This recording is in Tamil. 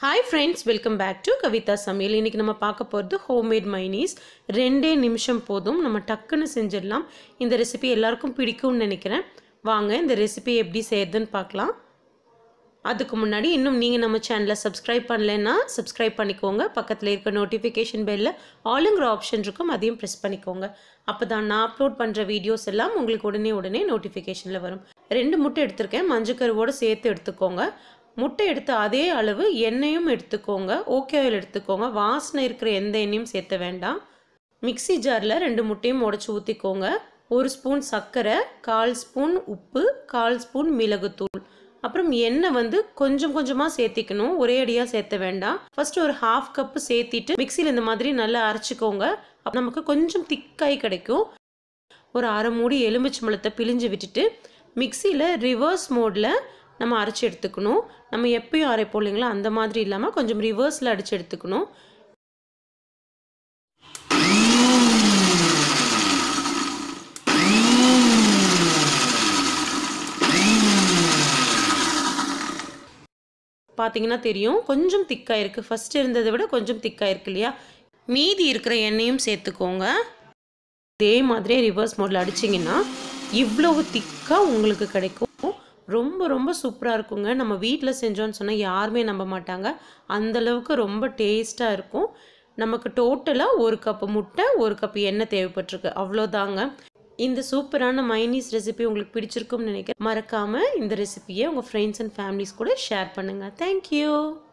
hi friends welcome back to Kavitha சமையல் இன்றைக்கி நம்ம பார்க்க போகிறது ஹோம்மேட் மைனீஸ் ரெண்டே நிமிஷம் போதும் நம்ம டக்குன்னு செஞ்சிடலாம் இந்த ரெசிபி எல்லாருக்கும் பிடிக்கும்னு நினைக்கிறேன் வாங்க இந்த ரெசிபி எப்படி செய்யறதுன்னு பார்க்கலாம் அதுக்கு முன்னாடி இன்னும் நீங்கள் நம்ம சேனலை சப்ஸ்கிரைப் பண்ணலைன்னா சப்ஸ்கிரைப் பண்ணிக்கோங்க பக்கத்தில் இருக்க நோட்டிஃபிகேஷன் பெல்லில் ஆளுங்கிற ஆப்ஷன் இருக்கும் அதையும் ப்ரெஸ் பண்ணிக்கோங்க அப்போ தான் நான் அப்லோட் பண்ணுற வீடியோஸ் எல்லாம் உங்களுக்கு உடனே உடனே நோட்டிஃபிகேஷனில் வரும் ரெண்டு முட்டை எடுத்திருக்கேன் மஞ்சக்கருவோடு சேர்த்து எடுத்துக்கோங்க முட்டை எடுத்த அதே அளவு எண்ணெயும் எடுத்துக்கோங்க ஓகே ஆயில் எடுத்துக்கோங்க வாசனை இருக்கிற எந்த எண்ணெயும் சேர்த்த வேண்டாம் மிக்ஸி ஜாரில் ரெண்டு முட்டையும் உடச்சி ஊற்றிக்கோங்க ஒரு ஸ்பூன் சர்க்கரை கால் ஸ்பூன் உப்பு கால் ஸ்பூன் மிளகுத்தூள் அப்புறம் எண்ணெய் வந்து கொஞ்சம் கொஞ்சமாக சேர்த்திக்கணும் ஒரே அடியாக சேர்த்த வேண்டாம் ஃபர்ஸ்ட் ஒரு ஹாஃப் கப்பு சேர்த்திட்டு மிக்சியில் இந்த மாதிரி நல்லா அரைச்சிக்கோங்க அப்ப நமக்கு கொஞ்சம் திக்காய் கிடைக்கும் ஒரு அரை மூடி எலுமிச்சம்பழத்தை பிழிஞ்சு விட்டுட்டு மிக்சியில் ரிவர்ஸ் மோடில் நம்ம அரைச்சி எடுத்துக்கணும் நம்ம எப்பயும் அரைப்போம் இல்லைங்களா அந்த மாதிரி இல்லாமல் கொஞ்சம் ரிவர்ஸில் அடித்து எடுத்துக்கணும் பார்த்தீங்கன்னா தெரியும் கொஞ்சம் திக்காக இருக்குது ஃபஸ்ட் இருந்ததை விட கொஞ்சம் திக்காக இருக்கு இல்லையா மீதி இருக்கிற எண்ணெயும் சேர்த்துக்கோங்க இதே மாதிரியே ரிவர்ஸ் மோடில் அடிச்சிங்கன்னா இவ்வளவு திக்காக உங்களுக்கு கிடைக்கும் ரொம்ப ரொம்ப சூப்பராக இருக்குங்க நம்ம வீட்டில் செஞ்சோன்னு சொன்னால் யாருமே நம்ப மாட்டாங்க அந்தளவுக்கு ரொம்ப டேஸ்ட்டாக இருக்கும் நமக்கு டோட்டலாக ஒரு கப்பு முட்டை ஒரு கப் எண்ணெய் தேவைப்பட்டிருக்கு அவ்வளோதாங்க இந்த சூப்பரான மைனீஸ் ரெசிபி உங்களுக்கு பிடிச்சிருக்கும்னு நினைக்கிறேன் மறக்காமல் இந்த ரெசிபியை உங்கள் ஃப்ரெண்ட்ஸ் அண்ட் ஃபேமிலிஸ் கூட ஷேர் பண்ணுங்கள் தேங்க்யூ